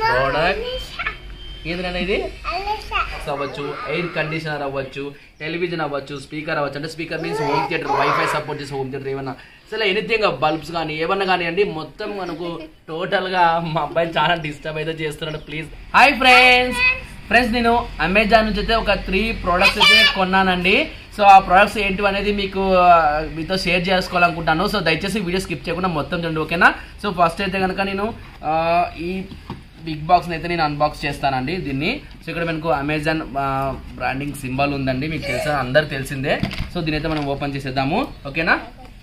Product ఏంటంటే ఇది అవ్వచ్చు ఎయిర్ కండిషనర్ అవ్వచ్చు టెలివిజన్ అవ్వచ్చు స్పీకర్ అవ్వచ్చు అంటే speaker means home theatre wifi support చేసే హోమ్ థియేటర్ ఏమన్నా అసలు ఎనీథింగ్ బల్బ్స్ కానీ ఏమన్నా కానివ్వండి మొత్తం మనకు టోటల్ గా మా అబ్బాయి చాలా డిస్టర్బ్ అయితే చేస్తున్నాడు ప్లీజ్ హాయ్ ఫ్రెండ్స్ ఫ్రెండ్స్ నేను అమెజాన్ నుంచి అయితే ఒక త్రీ ప్రోడక్ట్స్ అయితే కొన్నానండి సో ఆ ప్రోడక్ట్స్ ఏంటి అనేది మీకు ఆ, మీతో షేర్ చేసుకోవాలనుకుంటాను సో దయచేసి వీడియో స్కిప్ చేయకుండా మొత్తం చూడండి ఓకేనా సో ఫస్ట్ అయితే కనుక నేను ఆ, ఈ బిగ్ బాక్స్ అయితే నేను అన్బాక్స్ చేస్తానండి దీన్ని సో ఇక్కడ మనకు అమెజాన్ బ్రాండింగ్ సింబల్ ఉందండి మీకు తెలుసా అందరు తెలిసిందే సో దీని అయితే మనం ఓపెన్ చేసేద్దాము ఓకేనా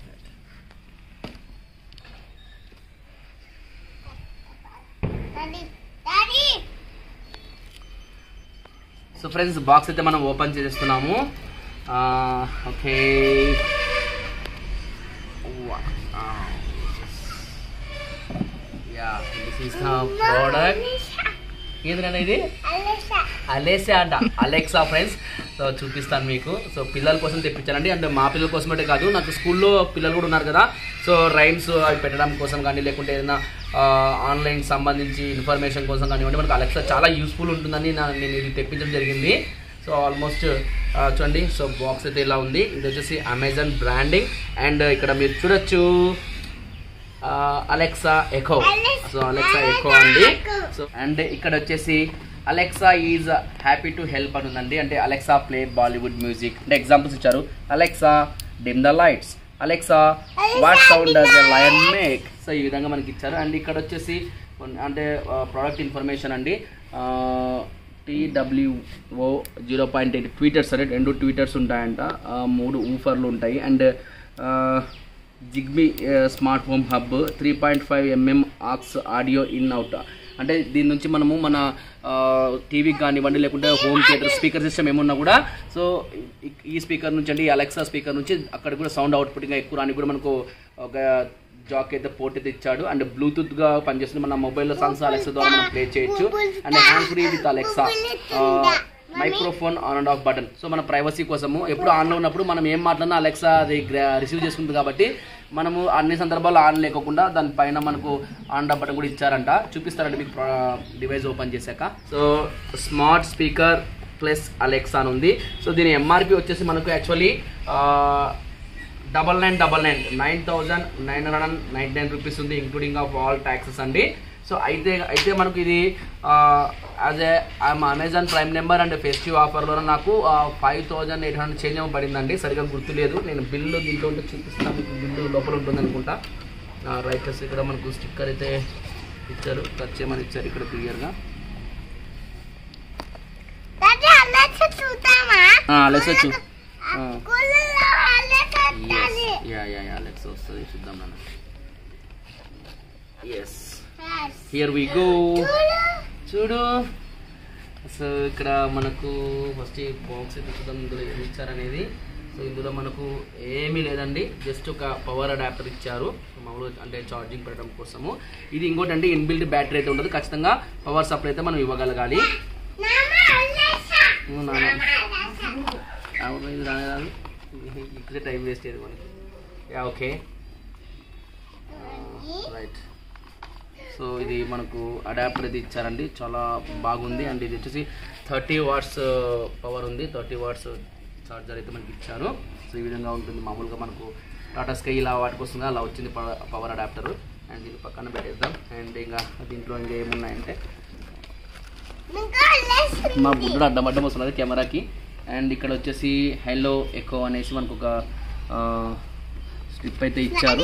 సో ఫ్రెండ్స్ బాక్స్ అయితే మనం ఓపెన్ చేసేస్తున్నాము ఆ, okay ya this is the product ఏంటంటే ఇది అలెక్సా అంట అలెక్సా ఫ్రెండ్స్ సో చూపిస్తాను మీకు సో పిల్లల కోసం తెప్పించానండి అంటే మా పిల్లల కోసం అంటే కాదు నాకు స్కూల్లో పిల్లలు కూడా ఉన్నారు కదా సో రైమ్స్ అవి పెట్టడం కోసం కానీ లేకుంటే ఏదైనా ఆన్లైన్ సంబంధించి ఇన్ఫర్మేషన్ కోసం కానివ్వండి మనకు అలెక్సా చాలా యూస్ఫుల్ ఉంటుందని నా- నేను ఇది తెప్పించడం జరిగింది సో ఆల్మోస్ట్ చూడండి సో బాక్స్ అయితే ఇలా ఉంది ఇది వచ్చేసి అమెజాన్ బ్రాండింగ్ అండ్ ఇక్కడ మీరు చూడొచ్చు Alexa Echo so Alexa Echo అండి సో అండ్ ఇక్కడ వచ్చేసి Alexa is happy to help అని ఉందండి అంటే అలెక్సా ప్లే బాలీవుడ్ మ్యూజిక్ అంటే ఎగ్జాంపుల్స్ ఇచ్చారు Alexa dim the lights Alexa what sound does the lion make so ఈ విధంగా మనకి ఇచ్చారు అండ్ ఇక్కడ వచ్చేసి కొన్ని- అంటే ప్రోడక్ట్ ఇన్ఫర్మేషన్ అండి TWO zero point eight tweeters అంటే రెండు ట్వీటర్స్ ఉంటాయంట ఆ, మూడు ఊఫర్లు ఉంటాయి and Zigbee smart home hub three point five mm aux audio in out అంటే దీని నుంచి మనము మన టీవీకి కానివ్వండి లేకుంటే హోమ్ థియేటర్ స్పీకర్ సిస్టమ్ ఏమున్నా కూడా సో ఈ- ఈ స్పీకర్ నుంచి అండి అలెక్సా స్పీకర్ నుంచి అక్కడ కూడా సౌండ్ అవుట్పుట్ ఇంకా ఎక్కువ రాని కూడా మనకు ఒక జాక్ అయితే పోర్ట్ అయితే ఇచ్చాడు అండ్ బ్లూటూత్ గా పనిచేస్తుంది మన మొబైల్లో సాంగ్స్ అలెక్సా ద్వారా మనం ప్లే చేయొచ్చు and hand free with Alexa microphone on and off button so మన ప్రైవసీ కోసము ఎప్పుడు ఆన్లో ఉన్నప్పుడు మనం ఏం మాట్లాడినా అలెక్సా అది రిసీవ్ చేసుకుంటుంది కాబట్టి మనము అన్ని సందర్భాల్లో ఆన్ లేకుండా దానిపైన మనకు ఆన్ ఆఫ్ బటన్ కూడా ఇచ్చారంట చూపిస్తారండి మీకు డివైస్ ఓపెన్ చేశాక so smart speaker plus Alexa అని ఉంది సో దీని ఎంఆర్పి వచ్చేసి మనకు actually double nine double nine nine thousand nine hundred and nine nine rupees ఉంది ఇంక్లూడింగ్ ఆఫ్ ఆల్ ట్యాక్సెస్ అండి సో అయితే అయితే మనకు ఇది as a Amazon prime number and festive ఆఫర్లో నాకు five thousand eight hundred change ఏమో పడిందండి సరిగా గుర్తులేదు నేను బిల్లు దీంట్లో ఉంటే చూపిస్తాను మీకు బిల్లు లోపల ఉంటుంది అనుకుంటా రైటర్స్ ఇక్కడ మనకు స్టిక్కర్ అయితే ఇచ్చారు కట్ చేయమని ఇచ్చారు ఇక్కడ క్లియర్గా అలెక్స్ వచ్చు యా యా యా అలెక్స్ వస్తుంది చూద్దాం నాన్న ఎస్ హియర్ వి గో చూడు సో ఇక్కడ మనకు ఫస్ట్ ఈ బాక్స్ అయితే చూద్దాం ఇందులో ఏమి ఇచ్చారనేది సో ఇందులో మనకు ఏమీ లేదండి జస్ట్ ఒక పవర్ అడాప్టర్ ఇచ్చారు మామూలుగా అంటే ఛార్జింగ్ పెట్టడం కోసము ఇది ఇంకోటి అంటే ఇన్బిల్ట్ బ్యాటరీ అయితే ఉండదు ఖచ్చితంగా పవర్ సప్లై అయితే మనం ఇవ్వగలగాలి ఉ, నాన్న. అవును ఇది రానే రాదు ఇక్కడే టైం వేస్ట్ అయ్యేది మనకి యా ఓకే రైట్ సో ఇది మనకు అడాప్టర్ ఇది ఇచ్చారండి చాలా బాగుంది అండ్ ఇది వచ్చేసి థర్టీ వాట్స్ పవర్ ఉంది థర్టీ వాట్స్ చార్జర్ అయితే మనకి ఇచ్చారు సో ఈ విధంగా ఉంటుంది మామూలుగా మనకు టాటా స్కై ఇలా వాటికి వస్తుంది అలా వచ్చింది పవర్ అడాప్టర్ అండ్ దీని పక్కన పెట్టేద్దాం అండ్ ఇంకా దీంట్లో ఇంకా ఏమున్నాయంటే మా బుడ్డు అడ్డం అడ్డం వస్తున్నది కెమెరాకి అండ్ ఇక్కడ వచ్చేసి హెల్లో ఎకో అనేసి మనకు ఒక స్ట్రిప్ అయితే ఇచ్చారు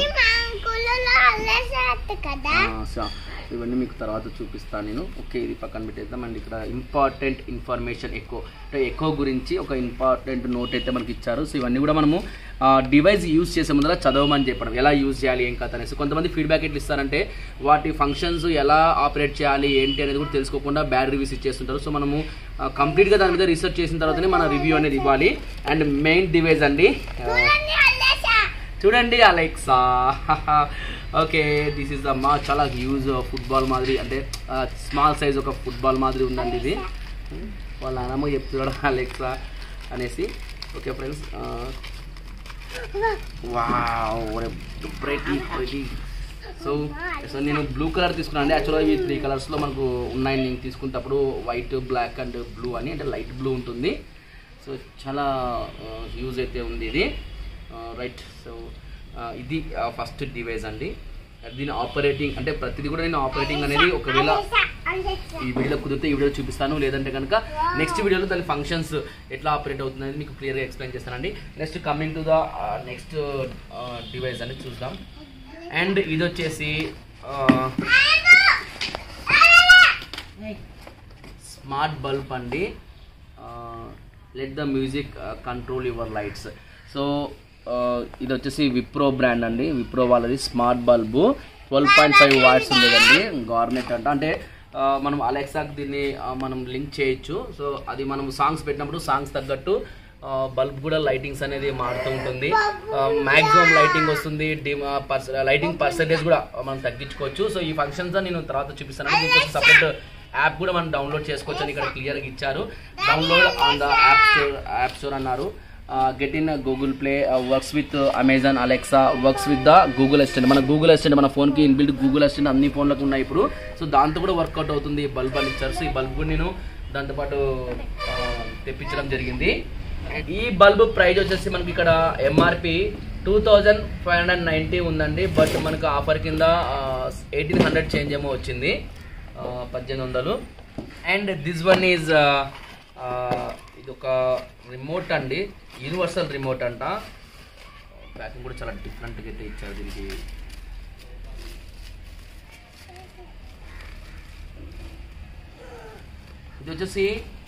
కదా ఆ, సో ఇవన్నీ మీకు తర్వాత చూపిస్తాను నేను ఓకే ఇది పక్కన పెట్టేద్దాం అండ్ ఇక్కడ ఇంపార్టెంట్ ఇన్ఫర్మేషన్ ఎక్కువ అంటే ఎక్కువ గురించి ఒక ఇంపార్టెంట్ నోట్ అయితే మనకి ఇచ్చారు సో ఇవన్నీ కూడా మనము డివైస్ యూజ్ చేసే ముందర చదవమని చెప్పడం ఎలా యూజ్ చేయాలి ఏం కథ అనేసి కొంతమంది ఫీడ్బ్యాక్ ఎట్లా ఇస్తారంటే వాటి ఫంక్షన్స్ ఎలా ఆపరేట్ చేయాలి ఏంటి అనేది కూడా తెలుసుకోకుండా బ్యాడ్ రివ్యూస్ ఇచ్చేస్తుంటారు సో మనము కంప్లీట్గా దాని మీద రీసెర్చ్ చేసిన తర్వాతనే మన రివ్యూ అనేది ఇవ్వాలి అండ్ మెయిన్ డివైస్ అండి ఆ, చూడండి Alexa okay this is the మా చాలా యూజ్ ఫుట్బాల్ మాదిరి అంటే స్మాల్ సైజ్ ఒక ఫుట్బాల్ మాదిరి ఉందండి ఇది వాళ్ళ నాన్నమ్మ చెప్తున్నాడు అలెక్సా అనేసి okay friends wow pretty pretty so so నేను బ్లూ కలర్ తీసుకున్నాను అండి యాక్చువల్గా ఇవి త్రీ కలర్స్లో మనకు ఉన్నాయి నేను తీసుకున్నప్పుడు వైట్ బ్లాక్ అండ్ బ్లూ అని అంటే లైట్ బ్లూ ఉంటుంది సో చాలా యూజ్ అయితే ఉంది ఇది రైట్ సో ఇది ఫస్ట్ డివైస్ అండి దీని ఆపరేటింగ్ అంటే ప్రతిదీ కూడా నేను ఆపరేటింగ్ అనేది ఒకవేళ ఈ వీడియో కుదిరితే ఈ వీడియో చూపిస్తాను లేదంటే కనుక నెక్స్ట్ వీడియోలో దాని ఫంక్షన్స్ ఎట్లా ఆపరేట్ అవుతుంది అనేది మీకు క్లియర్గా ఎక్స్ప్లెయిన్ చేస్తానండి next coming to the next device అనేది చూద్దాం అండ్ ఇది వచ్చేసి స్మార్ట్ బల్బ్ అండి let the music control your lights so ఇది వచ్చేసి విప్రో బ్రాండ్ అండి విప్రో వాళ్ళది smart bulb twelve point five watts ఉండేదండి గార్నెట్ అంట అంటే ఆ, మనం అలెక్సాకి దీన్ని ఆ, మనం లింక్ చేయొచ్చు సో అది మనం సాంగ్స్ పెట్టినప్పుడు సాంగ్స్ తగ్గట్టు బల్బ్ కూడా లైటింగ్స్ అనేది మారుతూ ఉంటుంది మ్యాక్సిమం లైటింగ్ వస్తుంది డిమ్ లైటింగ్ పర్సంటేజ్ కూడా మనం తగ్గించుకోవచ్చు సో ఈ ఫంక్షన్స్ నేను తర్వాత చూపిస్తాను దీనికి సపరేట్ యాప్ కూడా మనం డౌన్లోడ్ చేసుకోవచ్చు అని ఇక్కడ క్లియర్గా ఇచ్చారు download on the app store app store అన్నారు get in Google play works with Amazon Alexa works with the Google assistant మన గూగుల్ అసిస్టెంట్ మన ఫోన్కి ఇన్బిల్ట్ గూగుల్ అసిస్టెంట్ అన్ని ఫోన్లకు ఉన్నాయి ఇప్పుడు సో దాంతో కూడా వర్కౌట్ అవుతుంది ఈ బల్బ్ అని ఇచ్చారు సో ఈ బల్బ్ కూడా నేను దాంతోపాటు ఆ, తెప్పించడం జరిగింది And ఈ బల్బ్ ప్రైస్ వచ్చేసి మనకి ఇక్కడ MRP two thousand five hundred ninety ఉందండి బట్ మనకు ఆఫర్ కింద ఎయిటీన్ హండ్రెడ్ చేంజ్ ఏమో వచ్చింది ఆ, పద్దెనిమిది వందలు అండ్ దిస్ వన్ ఈజ్ ఇది ఒక రిమోట్ అండి యూనివర్సల్ రిమోట్ అంట ప్యాకింగ్ కూడా చాలా డిఫరెంట్గా అయితే ఇచ్చారు దీనికి ఇది వచ్చేసి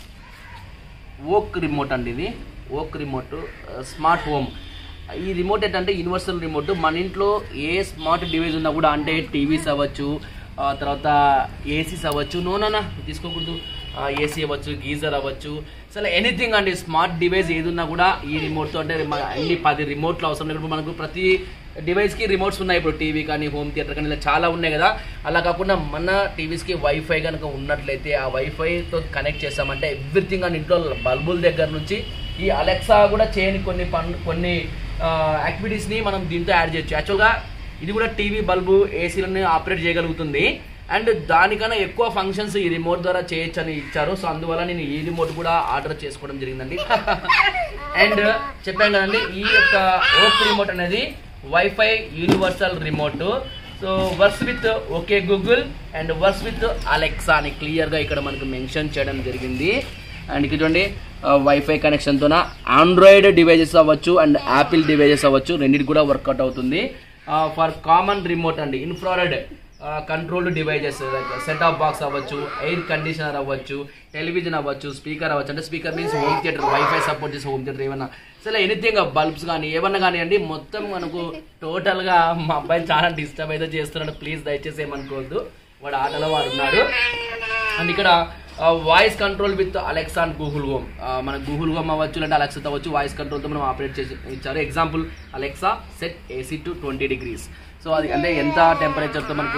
ఓక్ రిమోట్ అండి ఇది ఓక్ రిమోట్ స్మార్ట్ హోమ్ ఈ రిమోట్ ఏంటంటే యూనివర్సల్ రిమోట్ మన ఇంట్లో ఏ స్మార్ట్ డివైస్ ఉన్నా కూడా అంటే టీవీస్ అవ్వచ్చు ఆ తర్వాత ఏసీస్ అవ్వచ్చు నో నానా తీసుకోకూడదు ఏసీ అవ్వచ్చు గీజర్ అవ్వచ్చు అసలు ఎనీథింగ్ అండి స్మార్ట్ డివైస్ ఏది ఉన్నా కూడా ఈ రిమోట్తో అంటే మన- అన్ని పది రిమోట్లు అవసరం లేదు ఇప్పుడు మనకు ప్రతి డివైస్కి రిమోట్స్ ఉన్నాయి ఇప్పుడు టీవీ కానీ హోమ్ థియేటర్ కానీ ఇలా చాలా ఉన్నాయి కదా అలా కాకుండా మన టీవీస్కి వైఫై కనుక ఉన్నట్లయితే ఆ వైఫైతో కనెక్ట్ చేస్తామంటే ఎవ్రీథింగ్ అని ఇంట్లో బల్బుల దగ్గర నుంచి ఈ అలెక్సా కూడా చేయని కొన్ని పనులు కొన్ని యాక్టివిటీస్ని మనం దీంతో యాడ్ చేయొచ్చు యాక్చువల్గా ఇది కూడా టీవీ బల్బు ఏసీలని ఆపరేట్ చేయగలుగుతుంది అండ్ దానికన్నా ఎక్కువ ఫంక్షన్స్ ఈ రిమోట్ ద్వారా చేయొచ్చు అని ఇచ్చారు సో అందువల్ల నేను ఈ రిమోట్ కూడా ఆర్డర్ చేసుకోవడం జరిగిందండి అండ్ చెప్పాను కదండి ఈ యొక్క ఓప్ రిమోట్ అనేది wifi universal remote so works with okay Google and works with Alexa అని క్లియర్గా ఇక్కడ మనకు మెన్షన్ చేయడం జరిగింది అండ్ ఇక్కడ చూడండి వైఫై కనెక్షన్తోన ఆండ్రాయిడ్ డివైజెస్ అవ్వచ్చు అండ్ యాపిల్ డివైజెస్ అవ్వచ్చు రెండింటి కూడా వర్కౌట్ అవుతుంది ఫర్ కామన్ రిమోట్ అండి infrared controlled devices like set of box అవ్వచ్చు ఎయిర్ కండిషనర్ అవ్వచ్చు టెలివిజన్ అవ్వచ్చు స్పీకర్ అవ్వచ్చు అంటే speaker means home theatre wifi support చేసే హోమ్ థియేటర్ ఏమన్నా అసలు ఎనీథింగ్ బల్బ్స్ కానీ ఏమన్నా కానివ్వండి మొత్తం మనకు టోటల్గా మా అబ్బాయి చాలా డిస్టర్బ్ అయితే చేస్తున్నాడు ప్లీజ్ దయచేసి ఏమనుకోవద్దు వాడు ఆటలో వాడు ఉన్నాడు అండ్ ఇక్కడ voice control with Alexa and Google Home మన గూగుల్ హోమ్ అవ్వచ్చు లేదంటే అలెక్సా అవ్వచ్చు వాయిస్ కంట్రోల్తో మనం ఆపరేట్ చేసి ఇచ్చారు example Alexa set AC to twenty degrees so అది అంటే ఎంత టెంపరేచర్తో మనకు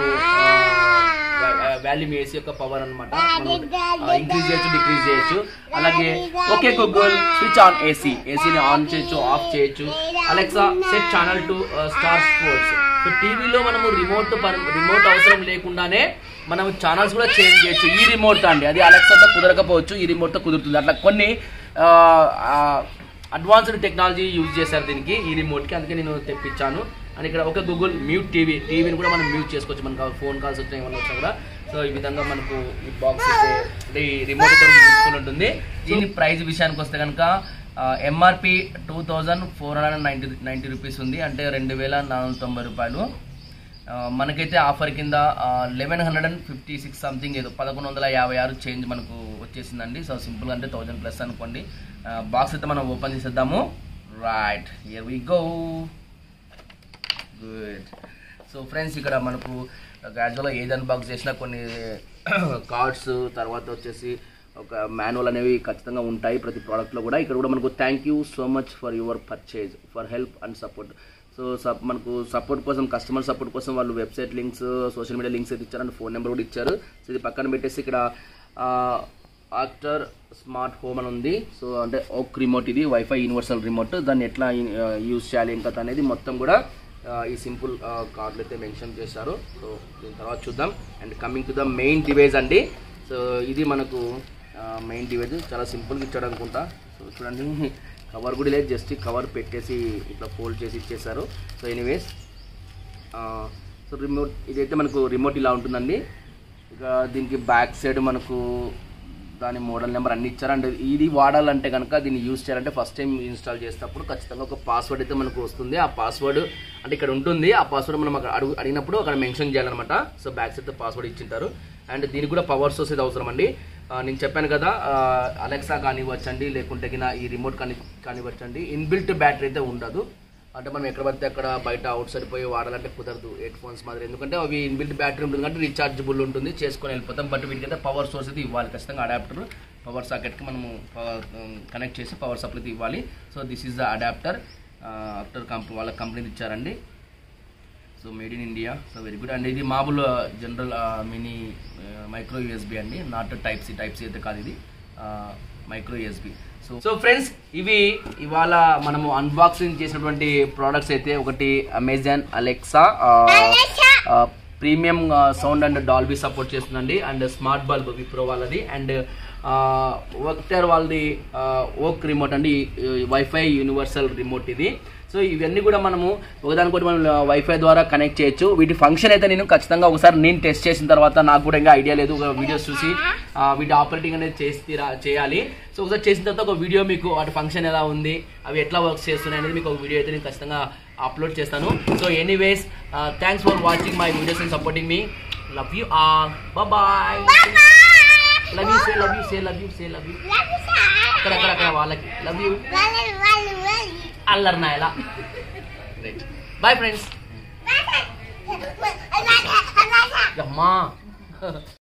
వాల్యూమ్ ఏసీ యొక్క పవర్ అనమాట ఇంక్రీజ్ చేయొచ్చు డిక్రీజ్ చేయొచ్చు అలాగే okay Google switch on AC ఏసీని ఆన్ చేయొచ్చు ఆఫ్ చేయొచ్చు Alexa set channel to Star Sports so టీవీలో మనము రిమోట్ రిమోట్ అవసరం లేకుండానే మనం ఛానల్స్ కూడా చేంజ్ చేయొచ్చు ఈ రిమోట్ అండి అది అలెక్సాతో కుదరకపోవచ్చు ఈ రిమోట్తో కుదురుతుంది అట్లా కొన్ని అడ్వాన్స్డ్ టెక్నాలజీ యూజ్ చేశారు దీనికి ఈ రిమోట్కి అందుకే నేను తెప్పించాను అండ్ ఇక్కడ ఒక గూగుల్ మ్యూట్ టీవీ టీవీని కూడా మనం మ్యూట్ చేసుకోవచ్చు మనకు ఫోన్ కాల్స్ వచ్చినా ఏమన్నా వచ్చినా కూడా సో ఈ విధంగా మనకు ఈ బాక్స్ అంటే ఈ రిమోట్ యూస్ఫుల్ ఉంటుంది దీని ప్రైస్ విషయానికి వస్తే కనుక MRP two thousand four hundred ninety ninety rupees ఉంది అంటే రెండు వేల నాలుగు వందల తొంభై రూపాయలు ఆ, మనకైతే ఆఫర్ కింద eleven hundred and fifty six something ఏదో పదకొండు వందల యాభై ఆరు చేంజ్ మనకు వచ్చేసిందండి సో సింపుల్గా అంటే థౌజండ్ ప్లస్ అనుకోండి బాక్స్ అయితే మనం ఓపెన్ చేసేద్దాము right here we go good so friends ఇక్కడ మనకు యాక్చువల్గా ఏది అన్బాక్స్ చేసినా కొన్ని కార్డ్స్ తర్వాత వచ్చేసి ఒక మాన్యువల్ అనేవి ఖచ్చితంగా ఉంటాయి ప్రతి ప్రోడక్ట్లో కూడా ఇక్కడ కూడా మనకు thank you so much for your purchase for help and support so సప్ మనకు సపోర్ట్ కోసం కస్టమర్ సపోర్ట్ కోసం వాళ్ళు website links social media links అయితే ఇచ్చారు అండ్ ఫోన్ నెంబర్ కూడా ఇచ్చారు సో ఇది పక్కన పెట్టేసి ఇక్కడ ఆక్టర్ స్మార్ట్ హోమ్ అని ఉంది సో అంటే ఓక్ రిమోట్ ఇది వైఫై యూనివర్సల్ రిమోట్ దాన్ని ఎట్లా యూజ్ చేయాలి ఇంకా అనేది మొత్తం కూడా ఆ, ఈ సింపుల్ కార్డులు అయితే మెన్షన్ చేశారు సో దీని తర్వాత చూద్దాం and coming to the main device అండి సో ఇది మనకు మెయిన్ డివైజ్ చాలా సింపుల్గా ఇచ్చాడు అనుకుంటా సో చూడండి కవర్ కూడా లేదు జస్ట్ కవర్ పెట్టేసి ఇట్లా ఫోల్డ్ చేసి ఇచ్చేసారు సో ఎనీవేస్ సో రిమోట్ ఇదైతే మనకు రిమోట్ ఇలా ఉంటుందండి ఇక దీనికి బ్యాక్ సైడ్ మనకు దాని మోడల్ నెంబర్ అన్ని ఇచ్చారు అండ్ ఇది వాడాలంటే కనుక దీన్ని యూజ్ చేయాలంటే ఫస్ట్ టైం ఇన్స్టాల్ చేసేటప్పుడు ఖచ్చితంగా ఒక పాస్వర్డ్ అయితే మనకు వస్తుంది ఆ పాస్వర్డ్ అంటే ఇక్కడ ఉంటుంది ఆ పాస్వర్డ్ మనం అక్కడ అడుగు అడిగినప్పుడు అక్కడ మెన్షన్ చేయాలన్నమాట సో బ్యాక్ సైడ్ పాస్వర్డ్ ఇచ్చింటారు అండ్ దీనికి కూడా పవర్ సోర్స్ అయితే అవసరం అండి ఆ, నేను చెప్పాను కదా అలెక్సా కానివ్వచ్చండి లేకుంటే కింద ఈ రిమోట్ కానీ కానివ్వచ్చండి ఇన్బిల్ట్ బ్యాటరీ అయితే ఉండదు అంటే మనం ఎక్కడ పడితే అక్కడ బయట అవుట్ సైడ్ పోయి వాడాలంటే కుదరదు హెడ్ ఫోన్స్ మాదిరి ఎందుకంటే అవి ఇన్బిల్ట్ బ్యాటరీ ఉంటుంది కాబట్టి రీఛార్జబుల్ ఉంటుంది చేసుకొని వెళ్ళిపోతాం బట్ వీటికైతే పవర్ సోర్స్ అయితే ఇవ్వాలి ఖచ్చితంగా అడాప్టర్ పవర్ సాకెట్కి మనము కనెక్ట్ చేసి పవర్ సప్లై అయితే ఇవ్వాలి so this is the adapter Oakter company వాళ్ళ కంపెనీ ఇచ్చారండి so made in India so very good and ఇది మామూలు జనరల్ మినీ మైక్రో యూఎస్బి అండి not type C type C అయితే కాదు ఇది micro USB so so friends ఇవి ఇవాళ మనము అన్బాక్సింగ్ చేసినటువంటి ప్రోడక్ట్స్ అయితే ఒకటి Amazon Alexa premium sound and Dolby support చేస్తుందండి అండ్ స్మార్ట్ బల్బ్ విప్రో వాళ్ళది అండ్ వక్టర్ వాళ్ళది ఓక్ రిమోట్ అండి వైఫై యూనివర్సల్ రిమోట్ ఇది సో ఇవన్నీ కూడా మనము ఒకదానికొకటి మనం వైఫై ద్వారా కనెక్ట్ చేయొచ్చు వీటి ఫంక్షన్ అయితే నేను ఖచ్చితంగా ఒకసారి నేను టెస్ట్ చేసిన తర్వాత నాకు కూడా ఇంకా ఐడియా లేదు ఒక వీడియోస్ చూసి ఆ, వీటి ఆపరేటింగ్ అనేది చేసి తీరా చేయాలి సో ఒకసారి చేసిన తర్వాత ఒక వీడియో మీకు వాటి ఫంక్షన్ ఎలా ఉంది అవి ఎట్లా వర్క్ చేస్తున్నాయి అనేది మీకు ఒక వీడియో అయితే నేను ఖచ్చితంగా అప్లోడ్ చేస్తాను so anyways thanks for watching my videos and supporting me love you all bye love you say love you say love you say love you అక్కడ అక్కడ అక్కడ వాళ్ళకి లవ్ యూ అల్లరి నాయలా బాయ్ ఫ్రెండ్స్ అమ్మా